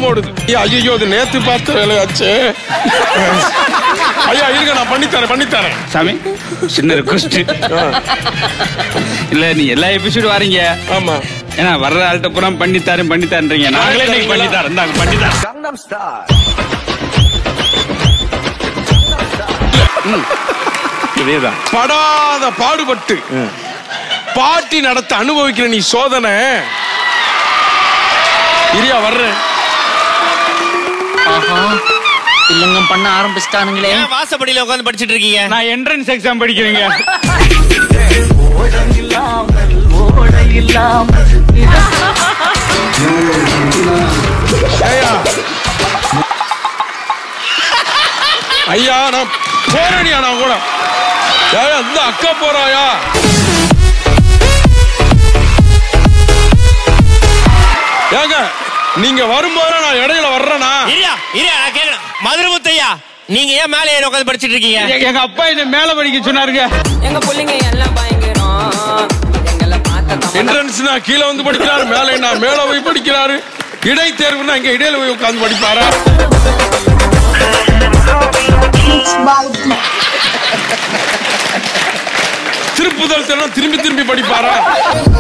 ஓடுது ஐயோ அது நேத்து பார்த்த வேலையாச்சு ஐயா இருங்க நான் பண்ணித்தரேன் பண்ணித்தரேன் சாமி சின்ன ரிக்வஸ்ட் இல்ல நீ எல்லா எபிசோடு வாரீங்க ஆமா ஏன்னா வர்ற ஆள்கிட்ட பூரா பண்ணி தரேன் பண்ணி தரேன்றீங்க நாங்களே இன்னைக்கு பண்ணி தரேன் இந்தாங்க பண்ணி தரேன் ம். இதேதான் படாத பாடுபட்டு பாட்டி நடத்த அனுபவிக்கிற நீ சோதனை இரியா வர்றேன் ஆஹா இல்லங்கம் பண்ண ஆரம்பிச்சிட்டானுங்களே ஏன் வாசப்படியில உட்கார்ந்து படிச்சிட்டு இருக்கீங்க நான் என்ட்ரன்ஸ் எக்ஸாம் படிக்கிறேங்க ஐயா ஐயா நான் போறேனியா நான் கூட ஏயா இந்த அக்கா போறாயா ஏங்க நீங்க வரும்போது நான் இடையில வர்றேனா இரியா இரியா நான் கேக்குறேன் மதுரை முத்தையா நீங்க ஏன் மேலே ஏறி உட்கார்ந்து படிச்சிட்டு இருக்கீங்க எ- எங்க அப்பா என்ன மேல படிக்க சொன்னாருங்க எங்க புள்ளைங்க எல்லாம் பயங்கரம் எங்களை பார்த்த என்ட்ரன்ஸ்னா கீழே வந்து படிக்கிறாரு மேலே நான் மேல போய் படிக்கிறாரு இடைத்தேர்வுனா இங்க இடையில போய் உட்கார்ந்து படிப்பாரா திருப்புதல் தினம் திரும்பி திரும்பி படிப்பாரா